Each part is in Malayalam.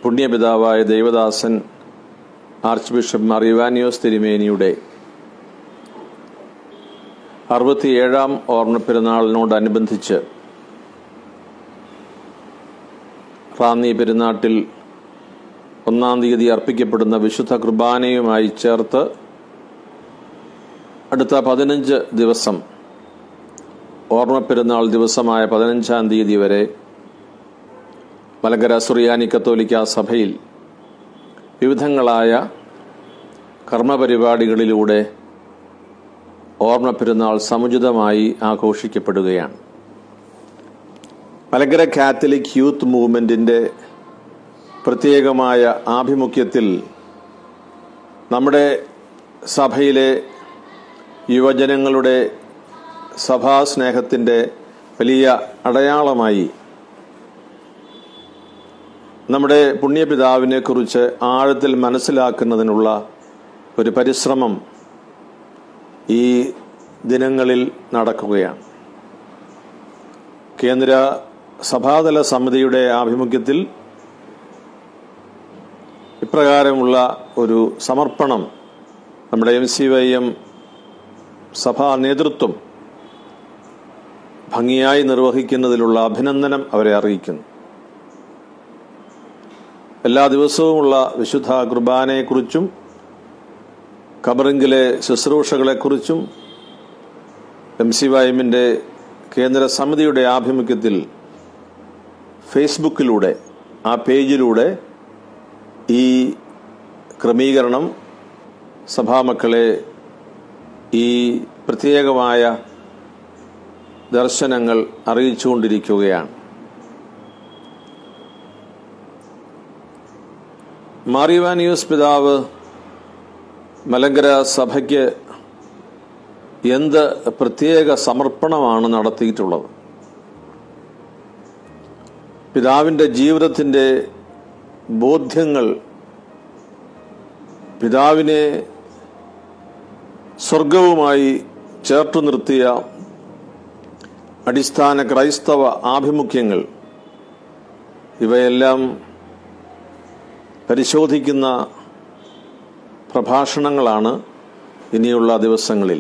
പുണ്യപിതാവായ ദേവദാസൻ ആർച്ച് ബിഷപ്പ് മാർ ഇവാനിയോസ് തിരുമേനിയുടെ അറുപത്തിയേഴാം ഓർമ്മ പെരുന്നാളിനോടനുബന്ധിച്ച് റാന്നി പെരുന്നാട്ടിൽ ഒന്നാം തീയതി അർപ്പിക്കപ്പെടുന്ന വിശുദ്ധ കുർബാനയുമായി ചേർത്ത് അടുത്ത പതിനഞ്ച് ദിവസം ഓർമ്മ പെരുന്നാൾ ദിവസമായ പതിനഞ്ചാം തീയതി വരെ മലങ്കര സുറിയാനി കത്തോലിക്ക സഭയിൽ വിവിധങ്ങളായ കർമ്മപരിപാടികളിലൂടെ ഓർമ്മ പെരുന്നാൾ സമുചിതമായി ആഘോഷിക്കപ്പെടുകയാണ് മലങ്കര കാത്തലിക് യൂത്ത് മൂവ്മെന്റിന്റെ പ്രത്യേകമായ ആഭിമുഖ്യത്തിൽ നമ്മുടെ സഭയിലെ യുവജനങ്ങളുടെ സഭാസ്നേഹത്തിൻ്റെ വലിയ അടയാളമായി നമ്മുടെ പുണ്യപിതാവിനെ കുറിച്ച് ആഴത്തിൽ മനസ്സിലാക്കുന്നതിനുള്ള ഒരു പരിശ്രമം ഈ ദിനങ്ങളിൽ നടക്കുകയാണ് കേന്ദ്ര സഭാതല സമിതിയുടെ ആഭിമുഖ്യത്തിൽ ഇപ്രകാരമുള്ള ഒരു സമർപ്പണം നമ്മുടെ എം സി വൈ എം സഭാ നേതൃത്വം ഭംഗിയായി നിർവഹിക്കുന്നതിലുള്ള അഭിനന്ദനം അവരെ അറിയിക്കുന്നു എല്ലാ ദിവസവുമുള്ള വിശുദ്ധ കുർബാനയെക്കുറിച്ചും കബറിങ്കിലെ ശുശ്രൂഷകളെക്കുറിച്ചും എം സി വൈഎമ്മിൻ്റെ കേന്ദ്ര സമിതിയുടെ ആഭിമുഖ്യത്തിൽ ഫേസ്ബുക്കിലൂടെ ആ പേജിലൂടെ ഈ ക്രമീകരണം സഭാമക്കളെ ഈ പ്രത്യേകമായ ദർശനങ്ങൾ അറിയിച്ചുകൊണ്ടിരിക്കുകയാണ് മാറിവാനിയോസ് പിതാവ് മലങ്കര സഭയ്ക്ക് എന്ത് പ്രത്യേക സമർപ്പണമാണ് നടത്തിയിട്ടുള്ളത് പിതാവിൻ്റെ ജീവിതത്തിൻ്റെ ബോധ്യങ്ങൾ പിതാവിനെ സ്വർഗവുമായി ചേർത്തു നിർത്തിയ അടിസ്ഥാന ക്രൈസ്തവ ആഭിമുഖ്യങ്ങൾ ഇവയെല്ലാം പരിശോധിക്കുന്ന പ്രഭാഷണങ്ങളാണ് ഇനിയുള്ള ദിവസങ്ങളിൽ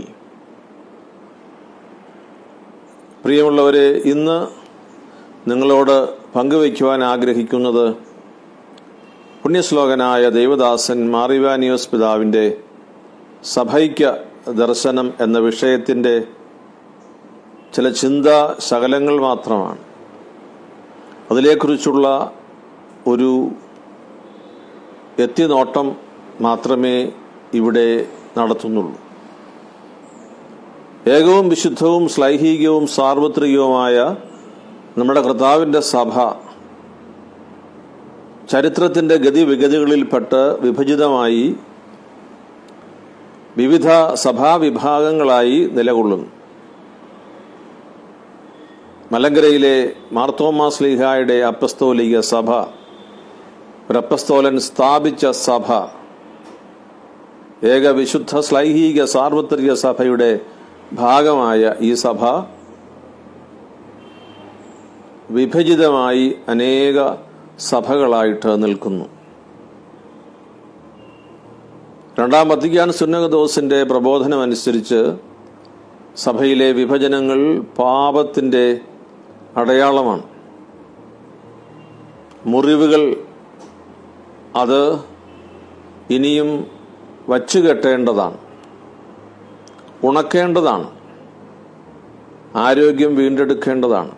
പ്രിയമുള്ളവരെ ഇന്ന് നിങ്ങളോട് പങ്കുവയ്ക്കുവാൻ ആഗ്രഹിക്കുന്നത് പുണ്യശ്ലോകനായ ദേവദാസൻ മാറിവാനിയോസ് പിതാവിൻ്റെ സഭൈക്യ ദർശനം എന്ന വിഷയത്തിൻ്റെ ചില ചിന്താ ശകലങ്ങൾ മാത്രമാണ് അതിനെക്കുറിച്ചുള്ള ഒരു എത്തിനോട്ടം മാത്രമേ ഇവിടെ നടത്തുന്നുള്ളൂ ഏകവും വിശുദ്ധവും ശ്ലൈഹികവും സാർവത്രികവുമായ നമ്മുടെ കർത്താവിൻ്റെ സഭ ചരിത്രത്തിൻ്റെ ഗതിവിഗതികളിൽപ്പെട്ട് വിഭജിതമായി വിവിധ സഭാവിഭാഗങ്ങളായി നിലകൊള്ളുന്നു മലങ്കരയിലെ മാർത്തോമാസ്ലിഹായുടെ അപ്പസ്തോലിക സഭ ഒരു അപ്പസ്തോലൻ സ്ഥാപിച്ച സഭ ഏക വിശുദ്ധ ശ്ലൈഹിക സാർവത്രിക സഭയുടെ ഭാഗമായ ഈ സഭ വിഭജിതമായി അനേക സഭകളായിട്ട് നിൽക്കുന്നു രണ്ടാം വത്തിക്കാൻ സുന്നകദോസിന്റെ പ്രബോധനമനുസരിച്ച് സഭയിലെ വിഭജനങ്ങൾ പാപത്തിൻ്റെ അടയാളമാണ് മുറിവുകൾ അത് ഇനിയും വച്ചുകെട്ടേണ്ടതാണ് ഉണക്കേണ്ടതാണ് ആരോഗ്യം വീണ്ടെടുക്കേണ്ടതാണ്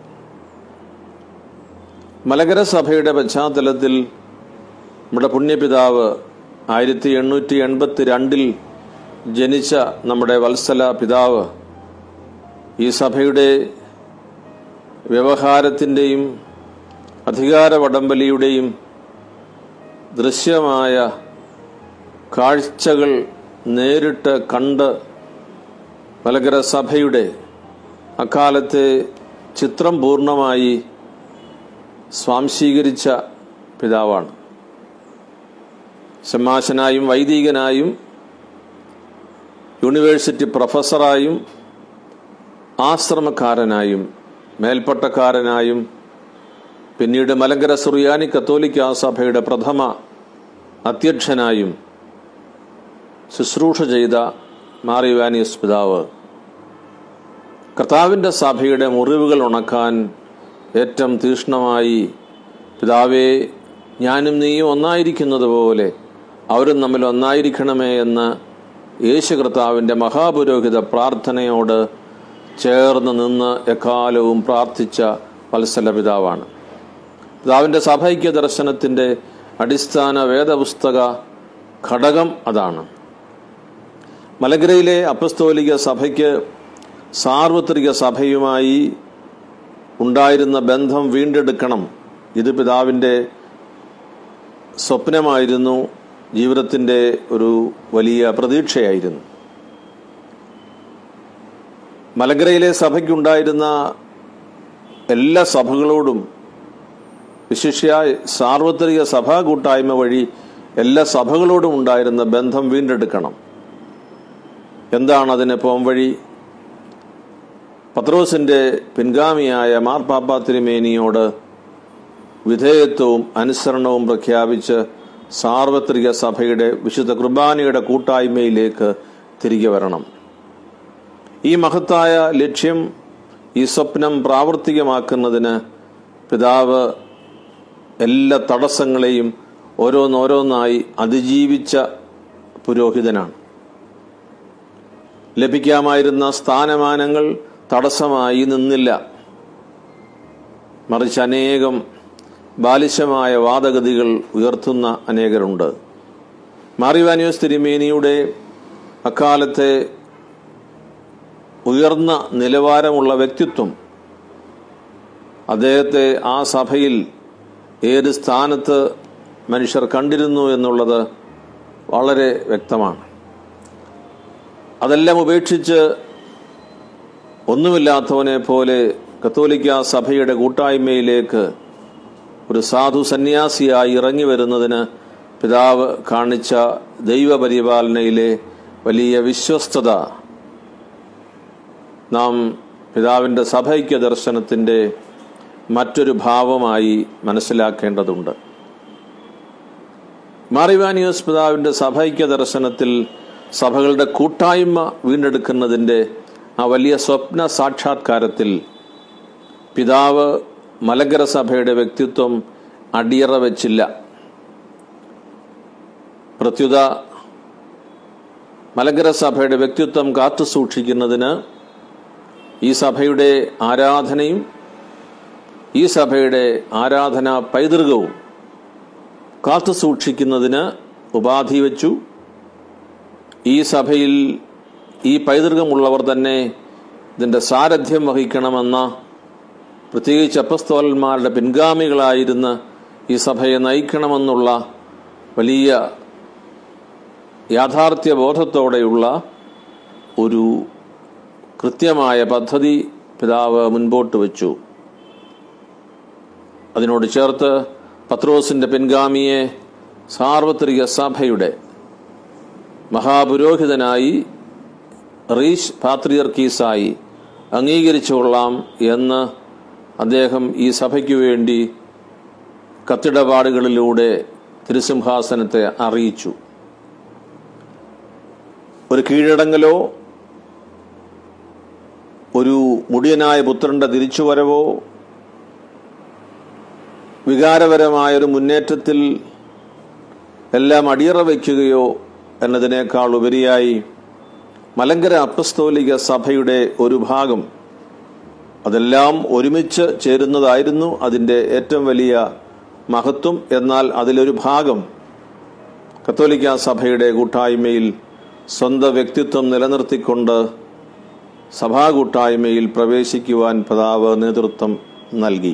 മലകര സഭയുടെ പശ്ചാത്തലത്തിൽ നമ്മുടെ പുണ്യപിതാവ് ആയിരത്തി എണ്ണൂറ്റി എൺപത്തി രണ്ടിൽ ജനിച്ച നമ്മുടെ വത്സല പിതാവ് ഈ സഭയുടെ വ്യവഹാരത്തിൻ്റെയും അധികാര വടംവലിയുടെയും ദൃശ്യമായ കാഴ്ചകൾ നേരിട്ട് കണ്ട് മലകര സഭയുടെ അക്കാലത്തെ ചിത്രം പൂർണ്ണമായി സ്വാംശീകരിച്ച പിതാവാണ് സമാശനായും വൈദികനായും യൂണിവേഴ്സിറ്റി പ്രൊഫസറായും ആശ്രമക്കാരനായും മേൽപ്പട്ടക്കാരനായും പിന്നീട് മലങ്കര സുറിയാനി കത്തോലിക്ക സഭയുടെ പ്രഥമ അധ്യക്ഷനായും ശുശ്രൂഷ ചെയ്ത മാറിവാനിയസ് പിതാവ് കർത്താവിൻ്റെ സഭയുടെ മുറിവുകൾ ഉണക്കാൻ ഏറ്റവും തീഷ്ണമായി പിതാവേ ഞാനും നീയും ഒന്നായിരിക്കുന്നത് പോലെ അവരും തമ്മിൽ ഒന്നായിരിക്കണമേ എന്ന് യേശു കർത്താവിൻ്റെ മഹാപുരോഹിത പ്രാർത്ഥനയോട് ചേർന്ന് നിന്ന് എക്കാലവും പ്രാർത്ഥിച്ച വത്സല പിതാവാണ് പിതാവിൻ്റെ സഭൈക്യ ദർശനത്തിൻ്റെ അടിസ്ഥാന വേദപുസ്തക ഘടകം അതാണ് മലങ്കരയിലെ അപ്പസ്തോലിക സഭയ്ക്ക് സാർവത്രിക സഭയുമായി ഉണ്ടായിരുന്ന ബന്ധം വീണ്ടെടുക്കണം ഇത് പിതാവിൻ്റെ സ്വപ്നമായിരുന്നു ജീവിതത്തിൻ്റെ ഒരു വലിയ പ്രതീക്ഷയായിരുന്നു മലങ്കരയിലെ സഭയ്ക്കുണ്ടായിരുന്ന എല്ലാ സഭകളോടും വിശിഷ്യ സാർവത്രിക സഭാ കൂട്ടായ്മ വഴി എല്ലാ സഭകളോടും ഉണ്ടായിരുന്ന ബന്ധം വീണ്ടെടുക്കണം എന്താണ് അതിന് പോംവഴി പത്രോസിന്റെ പിൻഗാമിയായ മാർപ്പാപ്പ തിരുമേനിയോട് വിധേയത്വവും അനുസരണവും പ്രഖ്യാപിച്ച് സാർവത്രിക സഭയുടെ വിശുദ്ധ കുർബാനയുടെ കൂട്ടായ്മയിലേക്ക് തിരികെ വരണം ഈ മഹത്തായ ലക്ഷ്യം ഈ സ്വപ്നം പ്രാവർത്തികമാക്കുന്നതിന് പിതാവ് എല്ലാ തടസ്സങ്ങളെയും ഓരോന്നോരോന്നായി അതിജീവിച്ച പുരോഹിതനാണ് ലഭിക്കാമായിരുന്ന സ്ഥാനമാനങ്ങൾ തടസ്സമായി നിന്നില്ല മറിച്ച് അനേകം ബാലിശമായ വാദഗതികൾ ഉയർത്തുന്ന അനേകരുണ്ട് മാറിവാനിയോസ് തിരുമേനിയുടെ അക്കാലത്തെ ഉയർന്ന നിലവാരമുള്ള വ്യക്തിത്വം അദ്ദേഹത്തെ ആ സഭയിൽ ഏത് സ്ഥാനത്ത് മനുഷ്യർ കണ്ടിരുന്നു എന്നുള്ളത് വളരെ വ്യക്തമാണ് അതെല്ലാം ഉപേക്ഷിച്ച് ഒന്നുമില്ലാത്തവനെ പോലെ കത്തോലിക്ക സഭയുടെ കൂട്ടായ്മയിലേക്ക് ഒരു സാധു സന്യാസിയായി ഇറങ്ങി വരുന്നതിന് പിതാവ് കാണിച്ച ദൈവപരിപാലനയിലെ വലിയ വിശ്വസ്തത നാം പിതാവിൻ്റെ സഭൈക്യ ദർശനത്തിൻ്റെ മറ്റൊരു ഭാവമായി മനസ്സിലാക്കേണ്ടതുണ്ട് മാറിവാനിയോസ് പിതാവിൻ്റെ സഭൈക്യ ദർശനത്തിൽ സഭകളുടെ കൂട്ടായ്മ വീണ്ടെടുക്കുന്നതിൻ്റെ ആ വലിയ സ്വപ്ന സാക്ഷാത്കാരത്തിൽ പിതാവ് മലങ്കര സഭയുടെ വ്യക്തിത്വം അടിയറ വച്ചില്ല പ്രത്യുത മലങ്കര സഭയുടെ വ്യക്തിത്വം കാത്തു സൂക്ഷിക്കുന്നതിന് ഈ സഭയുടെ ആരാധനയും ഈ സഭയുടെ ആരാധനാ പൈതൃകവും കാത്തു സൂക്ഷിക്കുന്നതിന് ഉപാധി വച്ചു ഈ സഭയിൽ ഈ പൈതൃകമുള്ളവർ തന്നെ ഇതിൻ്റെ സാരഥ്യം വഹിക്കണമെന്ന പ്രത്യേകിച്ച് അപ്പസ്തോലന്മാരുടെ പിൻഗാമികളായിരുന്ന് ഈ സഭയെ നയിക്കണമെന്നുള്ള വലിയ യാഥാർത്ഥ്യ ബോധത്തോടെയുള്ള ഒരു കൃത്യമായ പദ്ധതി പിതാവ് മുൻപോട്ട് വെച്ചു അതിനോട് ചേർത്ത് പത്രോസിന്റെ പിൻഗാമിയെ സാർവത്രിക സഭയുടെ മഹാപുരോഹിതനായി റീഷ് പാത്രിയർക്കീസായി അംഗീകരിച്ചുകൊള്ളാം എന്ന് അദ്ദേഹം ഈ സഭയ്ക്കു വേണ്ടി കത്തിടപാടുകളിലൂടെ തിരുസിംഹാസനത്തെ അറിയിച്ചു ഒരു കീഴടങ്ങലോ ഒരു മുടിയനായ പുത്രന്റെ തിരിച്ചുവരവോ വികാരപരമായ ഒരു മുന്നേറ്റത്തിൽ എല്ലാം അടിയറ വയ്ക്കുകയോ എന്നതിനേക്കാൾ ഉപരിയായി മലങ്കര അപ്പസ്തോലിക സഭയുടെ ഒരു ഭാഗം അതെല്ലാം ഒരുമിച്ച് ചേരുന്നതായിരുന്നു അതിൻ്റെ ഏറ്റവും വലിയ മഹത്വം എന്നാൽ അതിലൊരു ഭാഗം കത്തോലിക്ക സഭയുടെ കൂട്ടായ്മയിൽ സ്വന്തം വ്യക്തിത്വം നിലനിർത്തിക്കൊണ്ട് സഭാ കൂട്ടായ്മയിൽ പ്രവേശിക്കുവാൻ പിതാവ് നേതൃത്വം നൽകി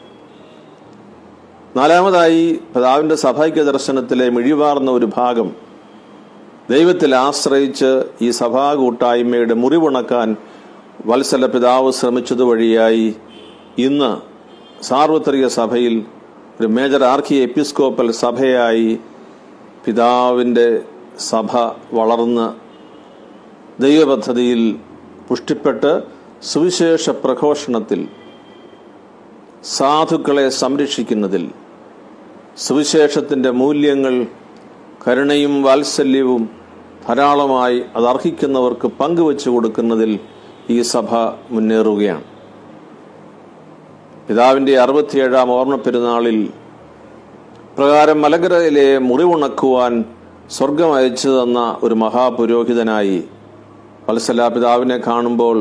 നാലാമതായി പിതാവിന്റെ സഭൈക്യ ദർശനത്തിലെ മിഴിവാർന്ന ഒരു ഭാഗം ദൈവത്തിൽ ആശ്രയിച്ച് ഈ സഭാ കൂട്ടായ്മയുടെ മുറിവുണക്കാൻ വത്സല പിതാവ് ശ്രമിച്ചത് വഴിയായി ഇന്ന് സാർവത്രിക സഭയിൽ ഒരു മേജർ ആർക്കി എപ്പിസ്കോപ്പൽ സഭയായി പിതാവിൻ്റെ സഭ വളർന്ന് ദൈവപദ്ധതിയിൽ പുഷ്ടിപ്പെട്ട് സുവിശേഷ പ്രഘോഷണത്തിൽ സാധുക്കളെ സംരക്ഷിക്കുന്നതിൽ സുവിശേഷത്തിൻ്റെ മൂല്യങ്ങൾ കരുണയും വാത്സല്യവും ധാരാളമായി അത് അർഹിക്കുന്നവർക്ക് പങ്കുവച്ചു കൊടുക്കുന്നതിൽ ഈ സഭ മുന്നേറുകയാണ് പിതാവിൻ്റെ അറുപത്തിയേഴാം ഓർമ്മ പെരുന്നാളിൽ പ്രകാരം മലങ്കരയിലെ മുറിവുണക്കുവാൻ സ്വർഗം അയച്ചു തന്ന ഒരു മഹാപുരോഹിതനായി വത്സല പിതാവിനെ കാണുമ്പോൾ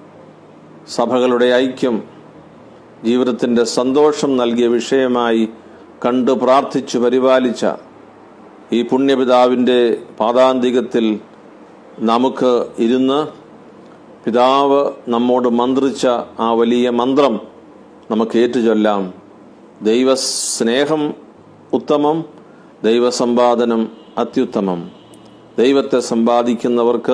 സഭകളുടെ ഐക്യം ജീവിതത്തിൻ്റെ സന്തോഷം നൽകിയ വിഷയമായി കണ്ടു പ്രാർത്ഥിച്ചു പരിപാലിച്ച ഈ പുണ്യപിതാവിൻ്റെ പാദാന്തികത്തിൽ നമുക്ക് ഇരുന്ന് പിതാവ് നമ്മോട് മന്ത്രിച്ച ആ വലിയ മന്ത്രം നമുക്ക് ഏറ്റുചൊല്ലാം ദൈവസ്നേഹം ഉത്തമം ദൈവസമ്പാദനം അത്യുത്തമം ദൈവത്തെ സമ്പാദിക്കുന്നവർക്ക്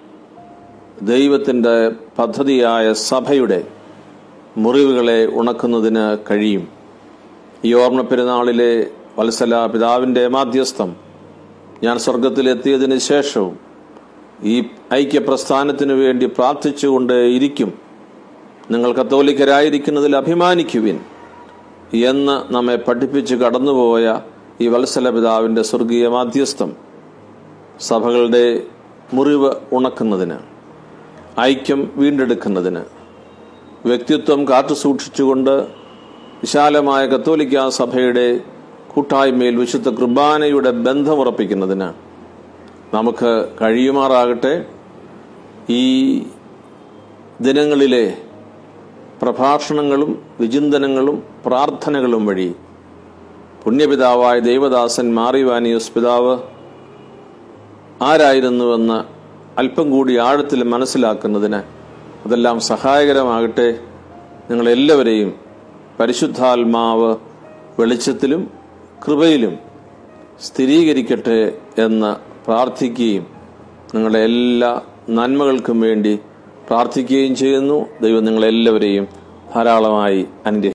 ദൈവത്തിൻ്റെ പദ്ധതിയായ സഭയുടെ മുറിവുകളെ ഉണക്കുന്നതിന് കഴിയും ഈ ഓർമ്മ പെരുന്നാളിലെ വത്സല പിതാവിൻ്റെ മാധ്യസ്ഥം ഞാൻ സ്വർഗത്തിലെത്തിയതിന് ശേഷവും ഈ ഐക്യപ്രസ്ഥാനത്തിനു വേണ്ടി പ്രാർത്ഥിച്ചുകൊണ്ട് ഇരിക്കും നിങ്ങൾ കത്തോലിക്കരായിരിക്കുന്നതിൽ അഭിമാനിക്കുവിൻ എന്ന് നമ്മെ പഠിപ്പിച്ച് കടന്നുപോയ ഈ വത്സല പിതാവിൻ്റെ സ്വർഗീയ മാധ്യസ്ഥം സഭകളുടെ മുറിവ് ഉണക്കുന്നതിന് ഐക്യം വീണ്ടെടുക്കുന്നതിന് വ്യക്തിത്വം കാത്തുസൂക്ഷിച്ചുകൊണ്ട് വിശാലമായ കത്തോലിക്ക സഭയുടെ കൂട്ടായ്മയിൽ വിശുദ്ധ കുർബാനയുടെ ബന്ധമുറപ്പിക്കുന്നതിന് നമുക്ക് കഴിയുമാറാകട്ടെ ഈ ദിനങ്ങളിലെ പ്രഭാഷണങ്ങളും വിചിന്തനങ്ങളും പ്രാർത്ഥനകളും വഴി പുണ്യപിതാവായ ദൈവദാസൻ മാറിവാനിയോസ് പിതാവ് ആരായിരുന്നുവെന്ന് അല്പം കൂടി ആഴത്തിൽ മനസ്സിലാക്കുന്നതിന് അതെല്ലാം സഹായകരമാകട്ടെ നിങ്ങളെല്ലാവരെയും പരിശുദ്ധാത്മാവ് വെളിച്ചത്തിലും കൃപയിലും സ്ഥിരീകരിക്കട്ടെ എന്ന് പ്രാർത്ഥിക്കുകയും നിങ്ങളുടെ എല്ലാ നന്മകൾക്കും വേണ്ടി പ്രാർത്ഥിക്കുകയും ചെയ്യുന്നു ദൈവം നിങ്ങളെല്ലാവരെയും ധാരാളമായി അനുഗ്രഹിക്കും